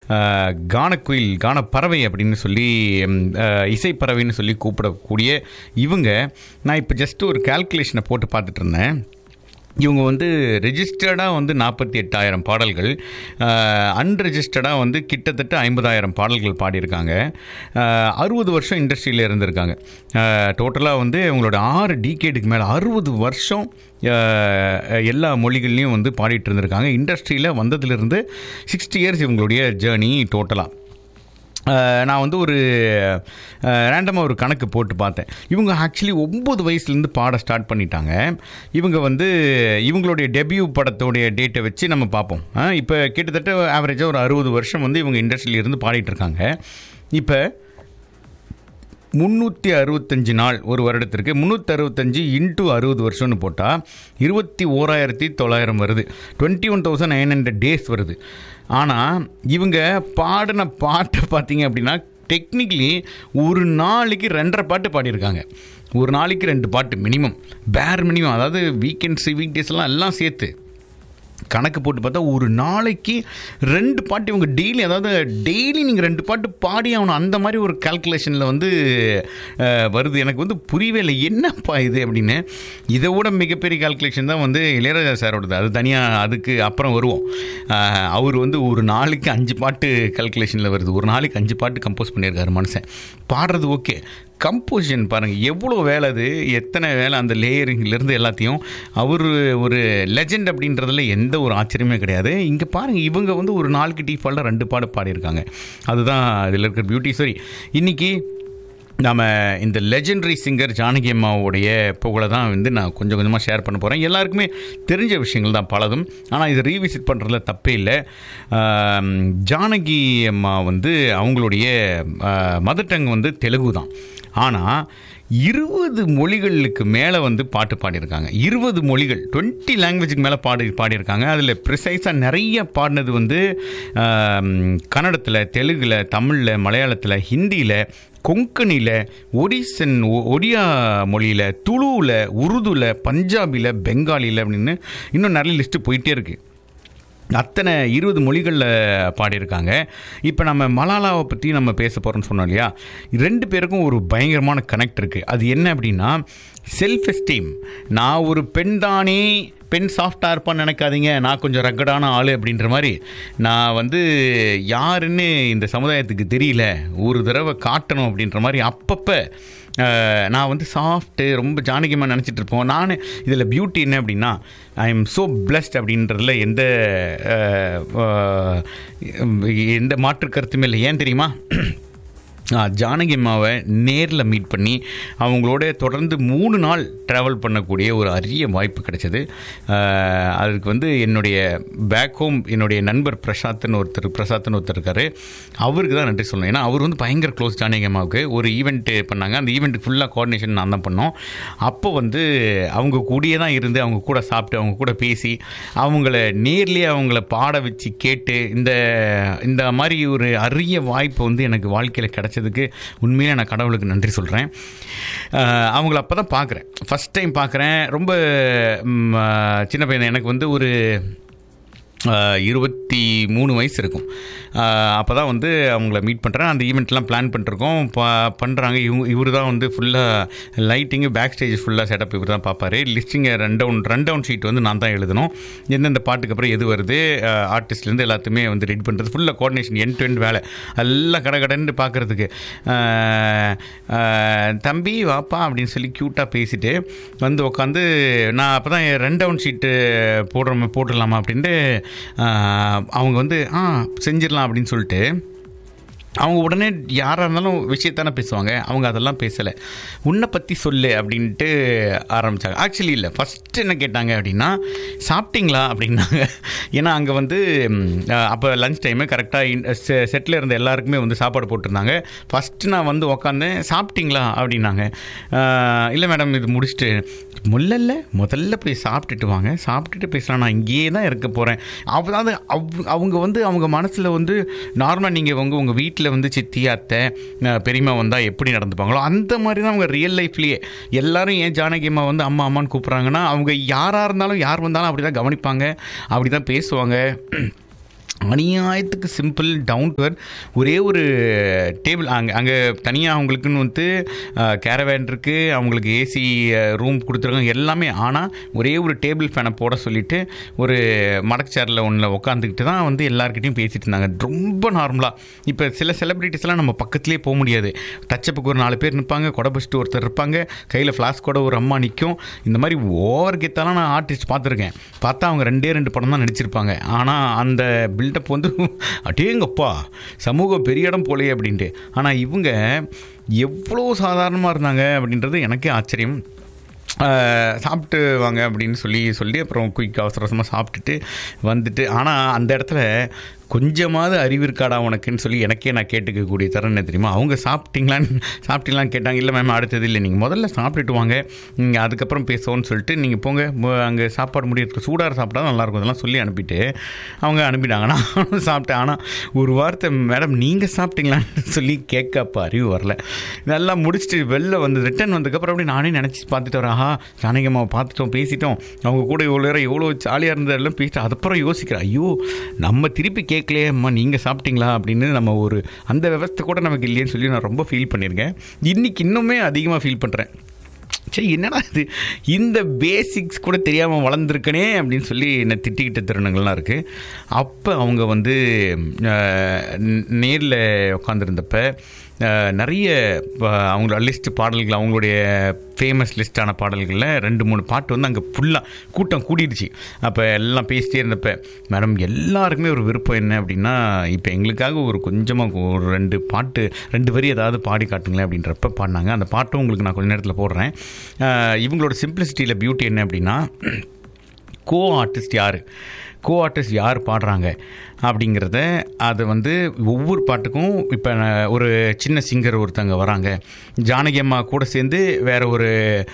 அஹ், கானக்குயில் கானப்பறவை அப்படின்னு சொல்லி ம், அஹ், இசைப்பறவைன்னு சொல்லி கூப்பிடக்கூடிய இவங்க நான் இப்போ ஜஸ்ட் ஒரு கால்குலேஷனை போட்டு பார்த்துட்டு இருந்தேன் இவங்க வந்து ரெஜிஸ்டர்டாக வந்து நாற்பத்தி எட்டாயிரம் பாடல்கள் அன்ரெஜிஸ்டர்டாக வந்து கிட்டத்தட்ட ஐம்பதாயிரம் பாடல்கள் பாடியிருக்காங்க அறுபது வருஷம் இண்டஸ்ட்ரியில் இருந்திருக்காங்க டோட்டலாக வந்து இவங்களோட ஆறு டிகேடுக்கு மேலே அறுபது வருஷம் அஹ், எல்லா மொழிகள்லையும் வந்து பாடிட்டு இருந்திருக்காங்க இண்டஸ்ட்ரியில் வந்ததுலேருந்து சிக்ஸ்டி இயர்ஸ் இவங்களுடைய ஜேர்னி டோட்டலாக அஹ் நான் வந்து ஒரு ரேண்டமாக ஒரு கணக்கு போட்டு பார்த்தேன் இவங்க ஆக்சுவலி ஒம்பது வயசுலேருந்து பாட ஸ்டார்ட் பண்ணிட்டாங்க இவங்க வந்து இவங்களுடைய டெபியூ படத்தோடைய டேட்டை வச்சு நம்ம பார்ப்போம் இப்போ கிட்டத்தட்ட ஆவரேஜாக ஒரு அறுபது வருஷம் வந்து இவங்க இண்டஸ்ட்ரியில இருந்து பாடிட்டு இருக்காங்க இப்போ முந்நூற்றி அறுபத்தஞ்சு நாள் ஒரு வருடத்திற்கு முந்நூற்றி அறுபத்தஞ்சு இன்ட்டு அறுபது வருஷம்னு போட்டால் இருபத்தி ஓராயிரத்தி தொள்ளாயிரம் வருது twenty one thousand nine hundred days வருது ஆனால் இவங்க பாடின பாட்டை பார்த்தீங்க அப்படின்னா டெக்னிக்கலி ஒரு நாளைக்கு ரெண்டரை பாட்டு பாடியிருக்காங்க ஒரு நாளைக்கு ரெண்டு பாட்டு மினிமம் பேர் மினிமம் அதாவது வீக்கெண்ட்ஸ் வீக் டேஸ்லாம் எல்லாம் சேர்த்து கணக்கு போட்டு பார்த்தா ஒரு நாளைக்கு ரெண்டு பாட்டு இவங்க டெய்லி அதாவது டெய்லி நீங்கள் ரெண்டு பாட்டு பாடி ஆகணும் அந்த மாதிரி ஒரு கால்குலேஷனில் வந்து அஹ், வருது எனக்கு வந்து புரியவே இல்லை என்னப்பா இது அப்படின்னு இதை விட மிகப்பெரிய கால்குலேஷன் தான் வந்து இளையராஜா சாரோடது அது தனியாக அதுக்கு அப்புறம் வருவோம் அஹ், அவர் வந்து ஒரு நாளைக்கு அஞ்சு பாட்டு கால்குலேஷனில் வருது ஒரு நாளைக்கு அஞ்சு பாட்டு கம்போஸ் பண்ணியிருக்காரு மனுஷன் பாடுறது ஓகே கம்போசிஷன் பாருங்கள் எவ்வளோ வேலை அது எத்தனை வேலை அந்த லேயரிங்லேருந்து எல்லாத்தையும் அவர் ஒரு லெஜெண்ட் அப்படின்றதுல எந்த ஒரு ஆச்சரியமே கிடையாது இங்கே பாருங்கள் இவங்க வந்து ஒரு நாளுக்கு டீஃபால்ட்டாக ரெண்டு பாடு பாடியிருக்காங்க அதுதான் இதில் இருக்கிற பியூட்டி சரி இன்றைக்கி நாம் இந்த லெஜெண்டரி சிங்கர் ஜானகி அம்மாவுடைய புகழை தான் வந்து நான் கொஞ்சம் கொஞ்சமாக ஷேர் பண்ண போகிறேன் எல்லாருக்குமே தெரிஞ்ச விஷயங்கள் தான் பலதும் ஆனால் இதை ரீவிசிட் பண்ணுறதுல தப்பே இல்லை ஆம், ஜானகி அம்மா வந்து அவங்களுடைய மதர் டங் வந்து தெலுங்கு தான் ஆனால் இருபது மொழிகளுக்கு மேலே வந்து பாட்டு பாடியிருக்காங்க இருபது மொழிகள் டுவெண்ட்டி லாங்குவேஜுக்கு மேலே பாடி பாடியிருக்காங்க அதில் ப்ரிசைஸாக நிறைய பாடினது வந்து கன்னடத்தில் தெலுங்கில் தமிழில் மலையாளத்தில் ஹிந்தியில் கொங்கணியில் ஒடிசன் ஒ- ஒடியா மொழியில் துளுவில் உருதுவில் பஞ்சாபியில் பெங்காலியில் அப்படின்னு இன்னும் நிறைய லிஸ்ட்டு போயிட்டே இருக்குது அத்தனை இருபது மொழிகளில் பாடியிருக்காங்க இப்போ நம்ம மலாலாவை பற்றி நம்ம பேச போகிறோம்னு சொன்னோம் இல்லையா ரெண்டு பேருக்கும் ஒரு பயங்கரமான கனெக்ட் இருக்குது அது என்ன அப்படின்னா செல்ஃப் எஸ்டீம் நான் ஒரு பெண் தானே பெண் சாஃப்டாக இருப்பான்னு நினைக்காதீங்க நான் கொஞ்சம் ரக்கடான ஆள் அப்படின்ற மாதிரி நான் வந்து யாருன்னு இந்த சமுதாயத்துக்கு தெரியல ஒரு தடவை காட்டணும் அப்படின்ற மாதிரி அப்பப்போ அஹ், நான் வந்து சாஃப்ட்டு ரொம்ப ஜானகியமாக நினச்சிட்டு இருப்போம் நான் இதில் பியூட்டி என்ன அப்படின்னா ஐ எம் ஸோ பிளஸ்ட் அப்படின்றதுல எந்த அஹ், அஹ், எந்த மாற்று கருத்துமே இல்லை ஏன் தெரியுமா நான் ஜானகி அம்மாவை நேரில் மீட் பண்ணி அவங்களோட தொடர்ந்து மூணு நாள் ட்ராவல் பண்ணக்கூடிய ஒரு அரிய வாய்ப்பு கிடைச்சது அஹ், அதுக்கு வந்து என்னுடைய பேக் ஹோம் என்னுடைய நண்பர் பிரசாத்னு ஒருத்தர் பிரசாத்னு ஒருத்தர் இருக்கார் அவருக்கு தான் நன்றி சொல்லணும் ஏன்னா அவர் வந்து பயங்கர க்ளோஸ் ஜானகி அம்மாவுக்கு ஒரு ஈவெண்ட் பண்ணாங்க அந்த ஈவெண்ட்டுக்கு ஃபுல்லாக கோஆர்டினேஷன் நான் தான் பண்ணோம் அப்போ வந்து அவங்க கூடயே தான் இருந்து அவங்க கூட சாப்பிட்டு அவங்க கூட பேசி அவங்கள நேர்லேயே அவங்கள பாட வச்சு கேட்டு இந்த இந்த மாதிரி ஒரு அரிய வாய்ப்பு வந்து எனக்கு வாழ்க்கையில் கிடைச்சதுக்கு உண்மையிலே நான் கடவுளுக்கு நன்றி சொல்கிறேன் அவங்கள அப்போ தான் பார்க்குறேன் ஃபஸ்ட் டைம் பார்க்குறேன் ரொம்ப ம், ஆ, சின்ன பையன் எனக்கு வந்து ஒரு ஆஹ் இருபத்தி மூணு வயசு இருக்கும் அப்போ தான் வந்து அவங்கள மீட் பண்ணுறேன் அந்த ஈவெண்ட்லாம் பிளான் பண்ணிருக்கோம் ப பண்ணுறாங்க இவங்க இவர் தான் வந்து ஃபுல்லாக லைட்டிங்கு பேக் ஸ்டேஜ் ஃபுல்லாக செட்டப் இவர் தான் பார்ப்பாரு லிஸ்டிங்கை rundown rundown sheet வந்து நான் தான் எழுதணும் எந்தெந்த பாட்டுக்கு அப்புறம் எது வருது ஆர்டிஸ்ட்லேருந்து எல்லாத்தையுமே வந்து ரெடி பண்ணுறது ஃபுல்லாக கோஆர்டினேஷன் என் டு எண்ட் வேலை எல்லாம் கடை கடன்னு பார்க்குறதுக்கு தம்பி வாப்பா அப்படின்னு சொல்லி க்யூட்டாக பேசிட்டு வந்து உட்காந்து நான் அப்போ தான் ரன் டவுன் ஷீட்டு போடுற போட்டுடலாமா அப்படின்ட்டு ஆஹ், அவங்க வந்து ஆ செஞ்சிடலாம் அப்படின்னு சொல்லிட்டு அவங்க உடனே யாராக இருந்தாலும் விஷயத்தானே பேசுவாங்க அவங்க அதெல்லாம் பேசலை உன்னை பற்றி சொல்லு அப்படின்ட்டு ஆரம்பித்தாங்க ஆக்சுவலி இல்லை ஃபஸ்ட்டு என்ன கேட்டாங்க அப்படின்னா சாப்பிட்டீங்களா அப்படின்னாங்க ஏன்னா அங்கே வந்து அப்போ லஞ்ச் டைமு கரெக்டாக செட்டில் இருந்த எல்லாருக்குமே வந்து சாப்பாடு போட்டிருந்தாங்க ஃபஸ்ட்டு நான் வந்து உக்காந்தேன் சாப்பிட்டீங்களா அப்படின்னாங்க ஆஹ், இல்லை மேடம் இது முடிச்சுட்டு முல்லல்ல முதல்ல போய் சாப்பிட்டுட்டு வாங்க சாப்பிட்டுட்டு பேசலாம் நான் இங்கேயே தான் இருக்க போகிறேன் அதாவது அவ் அவங்க வந்து அவங்க மனசில் வந்து நார்மலாக நீங்கள் உங்க உங்கள் வீட்டில் வந்து சித்தி அத்தை அஹ், பெரியம்மா வந்தால் எப்படி நடந்துப்பாங்களோ அந்த மாதிரி தான் அவங்க ரியல் லைஃப்லேயே எல்லாரும் ஏன் ஜானகி அம்மா வந்து அம்மா அம்மான்னு கூப்பிட்றாங்கன்னா அவங்க யாராக இருந்தாலும் யார் வந்தாலும் அப்படி தான் கவனிப்பாங்க அப்படி தான் பேசுவாங்க அநியாயத்துக்கு சிம்பிள் டவுன் டு ஒரே ஒரு டேபிள் அங்கே அங்கே தனியாக அவங்களுக்குன்னு வந்து கேரவேன் இருக்குது அவங்களுக்கு ஏசி ரூம் கொடுத்துருக்காங்க எல்லாமே ஆனால் ஒரே ஒரு டேபிள் ஃபேனை போட சொல்லிட்டு ஒரு மடக்கு சேரில் ஒன்றில் உட்காந்துக்கிட்டு தான் வந்து எல்லாருக்கிட்டையும் பேசிட்டு இருந்தாங்க ரொம்ப நார்மலாக இப்போ சில செலிப்ரிட்டிஸ்லாம் நம்ம பக்கத்துலேயே போக முடியாது டச்சப்புக்கு ஒரு நாலு பேர் நிற்பாங்க கொடை பிடிச்சிட்டு ஒருத்தர் இருப்பாங்க கையில் ஃப்ளாஸ்கோட ஒரு அம்மா நிற்கும் இந்த மாதிரி ஓவர் கெத்தாலாம் நான் ஆர்டிஸ்ட் பார்த்துருக்கேன் பார்த்தா அவங்க ரெண்டே ரெண்டு படம் தான் நடிச்சிருப்பாங்க ஆனால் அந்த பில்டப் வந்து அடேங்கப்பா சமூகம் பெரிய இடம் போலையே அப்படின்ட்டு ஆனால் இவங்க எவ்வளோ சாதாரணமாக இருந்தாங்க அப்படின்றது எனக்கே ஆச்சரியம் ஆஹ், சாப்பிட்டு வாங்க அப்படின்னு சொல்லி சொல்லி அப்புறம் குயிக் அவசர அவசரமாக சாப்பிட்டுட்டு வந்துட்டு ஆனால் அந்த இடத்துல கொஞ்சமாவது அறிவு இருக்காடா உனக்குன்னு சொல்லி எனக்கே நான் கேட்டுக்கக்கூடிய தரம் என்ன தெரியுமா அவங்க சாப்பிட்டீங்களான்னு சாப்பிட்டீங்களான்னு கேட்டாங்க இல்லை மேம் அடுத்தது இல்லை நீங்கள் முதல்ல சாப்பிட்டுட்டு வாங்க நீங்கள் அதுக்கப்புறம் பேசுவோன்னு சொல்லிட்டு நீங்கள் போங்க மு- அங்கே சாப்பாடு முடியறதுக்கு சூடாக சாப்பிட்டா தான் நல்லாயிருக்கும் அதெல்லாம் சொல்லி அனுப்பிட்டு அவங்க அனுப்பிட்டாங்க நானும் சாப்பிட்டேன் ஆனால் ஒரு வார்த்தை மேடம் நீங்கள் சாப்பிட்டீங்களான்னு சொல்லி கேட்கப்ப அறிவு வரல இதெல்லாம் முடிச்சுட்டு வெளில வந்து ரிட்டர்ன் வந்ததுக்கப்புறம் அப்படி நானே நினச்சி பார்த்துட்டு வரேன் ஆஹா ஜானகி அம்மாவை பார்த்துட்டோம் பேசிட்டோம் அவங்க கூட இவ்வளோ நேரம் எவ்வளோ ஜாலியாக இருந்ததெல்லாம் பேசிட்டு அதுக்கப்புறம் யோசிக்கிறேன் ஐயோ நம்ம திருப்பி கேட்கலையே அம்மா நீங்கள் சாப்பிட்டீங்களா அப்படின்னு நம்ம ஒரு அந்த விவஸ்தை கூட நமக்கு இல்லையேன்னு சொல்லி நான் ரொம்ப ஃபீல் பண்ணியிருக்கேன் இன்னைக்கு இன்னுமே அதிகமாக ஃபீல் பண்ணுறேன் சரி என்னடா இது இந்த பேசிக்ஸ் கூட தெரியாமல் வளர்ந்துருக்கனே அப்படின்னு சொல்லி என்னை திட்டிக்கிட்ட தருணங்கள்லாம் இருக்குது அப்போ அவங்க வந்து நேரில் உட்காந்துருந்தப்ப நிறைய அஹ், அவங்களோட லிஸ்ட் பாடல்கள் அவங்களுடைய ஃபேமஸ் லிஸ்டான பாடல்களில் ரெண்டு மூணு பாட்டு வந்து அங்கே ஃபுல்லாக கூட்டம் கூடிடுச்சு அப்போ எல்லாம் பேசிட்டே இருந்தப்ப மேடம் எல்லாருக்குமே ஒரு விருப்பம் என்ன அப்படின்னா இப்போ எங்களுக்காக ஒரு கொஞ்சமாக ஒரு ரெண்டு பாட்டு ரெண்டு வரி ஏதாவது பாடி காட்டுங்களேன் அப்படின்றப்ப பாடினாங்க அந்த பாட்டும் உங்களுக்கு நான் கொஞ்ச நேரத்தில் போடுறேன் அஹ், இவங்களோட சிம்பிளிசிட்டியில் பியூட்டி என்ன அப்படின்னா கோ ஆர்டிஸ்ட் யார் கோ ஆர்டிஸ்ட் யார் பாடுறாங்க அப்படிங்கிறத அது வந்து ஒவ்வொரு பாட்டுக்கும் இப்போ ஒரு சின்ன சிங்கர் ஒருத்தங்க வராங்க ஜானகி அம்மா கூட சேர்ந்து வேற ஒரு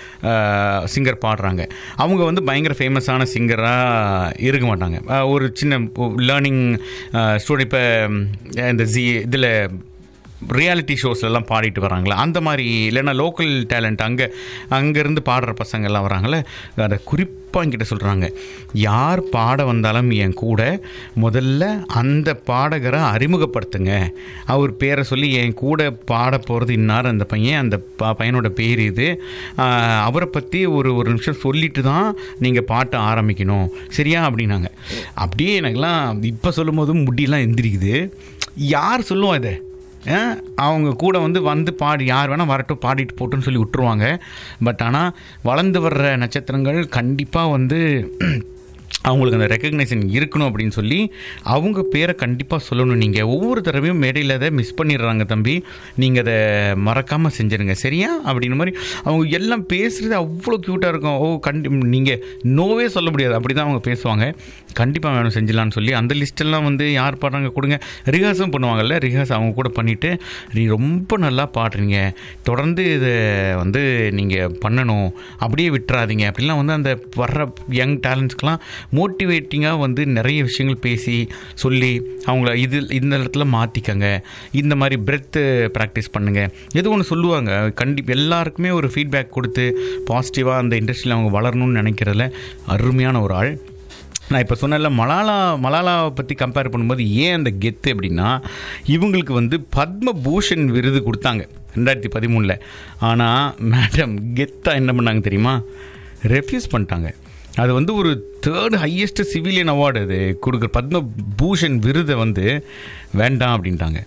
சிங்கர் பாடுறாங்க அவங்க வந்து பயங்கர ஃபேமஸான சிங்கராக இருக்க மாட்டாங்க அஹ், ஒரு சின்ன லேர்னிங் ஸ்டூடெண்ட் இப்போ இந்த ஜி இதில் ரியாலிட்டி ஷோஸ்லலாம் பாடிட்டு வராங்களே அந்த மாதிரி இல்லைன்னா லோக்கல் டேலண்ட் அங்கே அங்கேருந்து பாடுற பசங்கள்லாம் வராங்களே அதை குறிப்பாக என்கிட்ட சொல்கிறாங்க யார் பாட வந்தாலும் என் கூட முதல்ல அந்த பாடகரை அறிமுகப்படுத்துங்க அவர் பேரை சொல்லி என் கூட பாட போகிறது இன்னார் அந்த பையன் அந்த ப பையனோட பேர் இது ஆஹ், அவரை பற்றி ஒரு ஒரு நிமிஷம் சொல்லிட்டு தான் நீங்கள் பாட்ட ஆரம்பிக்கணும் சரியா அப்படின்னாங்க அப்படியே எனக்கெல்லாம் இப்போ சொல்லும் போதும் முடியெல்லாம் எந்திரிக்குது யார் சொல்லுவோம் இதை ஆ, அவங்க கூட வந்து வந்து பாடி யார் வேணால் வரட்டும் பாடிட்டு போட்டுன்னு சொல்லி விட்டுருவாங்க பட் ஆனால் வளர்ந்து வர்ற நட்சத்திரங்கள் கண்டிப்பாக வந்து அவங்களுக்கு அந்த ரெக்கக்னைசன் இருக்கணும் அப்படின்னு சொல்லி அவங்க பேரை கண்டிப்பாக சொல்லணும் நீங்கள் ஒவ்வொரு தடவையும் மேடையில் அதை மிஸ் பண்ணிடுறாங்க தம்பி நீங்கள் அதை மறக்காமல் செஞ்சிருங்க சரியா அப்படின்னு மாதிரி அவங்க எல்லாம் பேசுகிறது அவ்வளோ க்யூட்டாக இருக்கும் ஓ கண்டி நீங்கள் நோவே சொல்ல முடியாது அப்படி தான் அவங்க பேசுவாங்க கண்டிப்பாக வேணும் செஞ்சிடலான்னு சொல்லி அந்த லிஸ்ட்டெல்லாம் வந்து யார் பாடுறாங்க கொடுங்க ரிஹர்ஸும் பண்ணுவாங்கல்ல ரிஹர்ஸ் அவங்க கூட பண்ணிவிட்டு நீ ரொம்ப நல்லா பாடுறீங்க தொடர்ந்து இதை வந்து நீங்கள் பண்ணணும் அப்படியே விட்டுறாதீங்க அப்படிலாம் வந்து அந்த வர்ற யங் டேலண்ட்ஸ்க்கெலாம் மோட்டிவேட்டிங்காக வந்து நிறைய விஷயங்கள் பேசி சொல்லி அவங்கள இது இந்த இடத்துல மாற்றிக்கங்க இந்த மாதிரி பிரெத்து ப்ராக்டிஸ் பண்ணுங்கள் எது ஒன்று சொல்லுவாங்க கண்டிப்பாக எல்லாருக்குமே ஒரு ஃபீட்பேக் கொடுத்து பாசிட்டிவாக அந்த இண்டஸ்ட்ரியில் அவங்க வளரணும்னு நினைக்கிறதுல அருமையான ஒரு ஆள் நான் இப்போ சொன்னல மலாலா மலாலாவை பற்றி கம்பேர் பண்ணும்போது ஏன் அந்த கெத்து அப்படின்னா இவங்களுக்கு வந்து பத்மபூஷன் விருது கொடுத்தாங்க ரெண்டாயிரத்தி பதிமூணில் ஆனால் மேடம் கெத்தாக என்ன பண்ணாங்க தெரியுமா ரெஃப்யூஸ் பண்ணிட்டாங்க அது வந்து ஒரு தேர்ட் ஹையஸ்ட் சிவிலியன் அவார்டு அது கொடுக்குற பத்மபூஷன் விருதை வந்து வேண்டாம் அப்படின்ட்டாங்க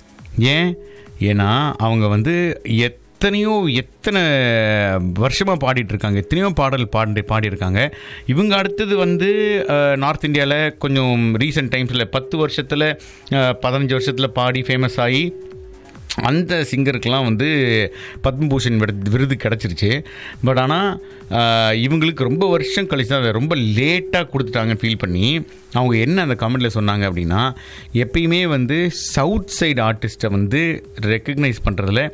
ஏன் ஏன்னா அவங்க வந்து எத்தனையோ எத்தனை வருஷமாக பாடிட்டு இருக்காங்க எத்தனையோ பாடல் பாடி பாடியிருக்காங்க இவங்க அடுத்தது வந்து அஹ், நார்த் இந்தியாவில் கொஞ்சம் ரீசெண்ட் டைம்ஸில் பத்து வருஷத்தில் பதினஞ்சு வருஷத்தில் பாடி ஃபேமஸ் ஆகி அந்த சிங்கருக்கெலாம் வந்து பத்மபூஷன் விருது விருது கிடச்சிருச்சு பட் ஆனால் இவங்களுக்கு ரொம்ப வருஷம் கழிச்சு தான் அதை ரொம்ப லேட்டாக கொடுத்துட்டாங்கன்னு ஃபீல் பண்ணி அவங்க என்ன அந்த கமெண்ட்டில் சொன்னாங்க அப்படின்னா எப்பயுமே வந்து சவுத் சைடு ஆர்டிஸ்ட்டை வந்து ரெக்கக்னைஸ் பண்ணுறதுல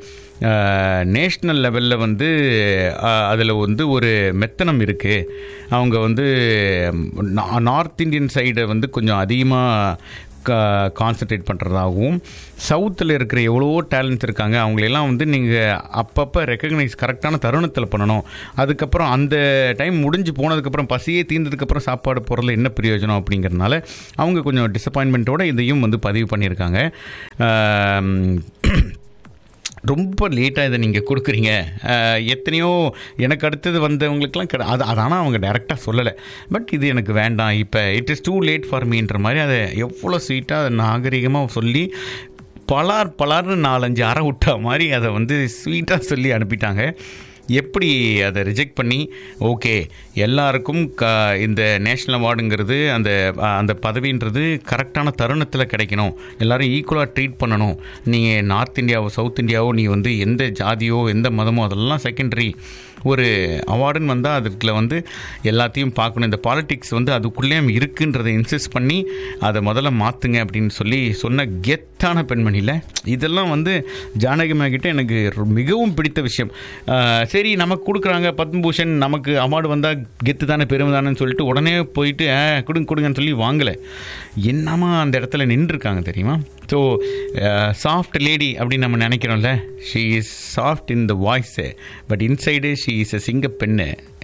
நேஷ்னல் லெவலில் வந்து அதில் வந்து ஒரு மெத்தனம் இருக்குது அவங்க வந்து நார்த் இந்தியன் சைடை வந்து கொஞ்சம் அதிகமாக கான்சன்ட்ரேட் பண்ணுறதாகவும் சவுத்தில் இருக்கிற எவ்வளவோ டேலண்ட்ஸ் இருக்காங்க அவங்களெல்லாம் வந்து நீங்கள் அப்பப்போ ரெக்கக்னைஸ் கரெக்டான தருணத்தில் பண்ணணும் அதுக்கப்புறம் அந்த டைம் முடிஞ்சு போனதுக்கப்புறம் பசியே தீர்ந்ததுக்கப்புறம் சாப்பாடு போடுறதுல என்ன பிரயோஜனம் அப்படிங்கிறதுனால அவங்க கொஞ்சம் டிசப்பாயின்மெண்ட்டோட இதையும் வந்து பதிவு பண்ணியிருக்காங்க ஆம், ரொம்ப லேட்டாக இதை நீங்கள் கொடுக்குறீங்க அஹ், எத்தனையோ எனக்கு அடுத்தது வந்தவங்களுக்குலாம் கிட அது அது ஆனால் அவங்க டைரெக்டாக சொல்லலை பட் இது எனக்கு வேண்டாம் இப்போ it is too late for மீன்ற மாதிரி அதை எவ்வளோ ஸ்வீட்டாக அதை நாகரிகமாக சொல்லி பலார் பலார்னு நாலஞ்சு அரை விட்டா மாதிரி அதை வந்து ஸ்வீட்டாக சொல்லி அனுப்பிட்டாங்க எப்படி அதை ரிஜெக்ட் பண்ணி ஓகே எல்லாருக்கும் க இந்த நேஷ்னல் அவார்டுங்கிறது அந்த அந்த பதவின்றது கரெக்டான தருணத்தில் கிடைக்கணும் எல்லாரும் ஈக்குவலாக ட்ரீட் பண்ணணும் நீங்கள் நார்த் இந்தியாவோ சவுத் இந்தியாவோ நீ வந்து எந்த ஜாதியோ எந்த மதமோ அதெல்லாம் செகண்டரி ஒரு அவார்டுன்னு வந்தால் அதுக்குள்ள வந்து எல்லாத்தையும் பார்க்கணும் இந்த பாலிடிக்ஸ் வந்து அதுக்குள்ளேயும் இருக்குன்றதை இன்சிஸ்ட் பண்ணி அதை முதல்ல மாற்றுங்க அப்படின்னு சொல்லி சொன்ன கெத்தான பெண்மணியில் இதெல்லாம் வந்து ஜானகி அம்மா கிட்ட எனக்கு ரொ- மிகவும் பிடித்த விஷயம் ஆஹ் சரி நமக்கு கொடுக்குறாங்க பத்மபூஷன் நமக்கு அவார்டு வந்தால் கெத்து தானே பெருமை தானேன்னு சொல்லிட்டு உடனே போயிட்டு "ஆ, கொடுங்க கொடுங்கன்னு சொல்லி வாங்கலை என்னமா அந்த இடத்துல நின்றுருக்காங்க தெரியுமா ஸோ சாஃப்ட் லேடி அப்படின்னு நம்ம நினைக்கிறோம்ல she is soft in the voice but inside she is a சிங்க பெண்ணு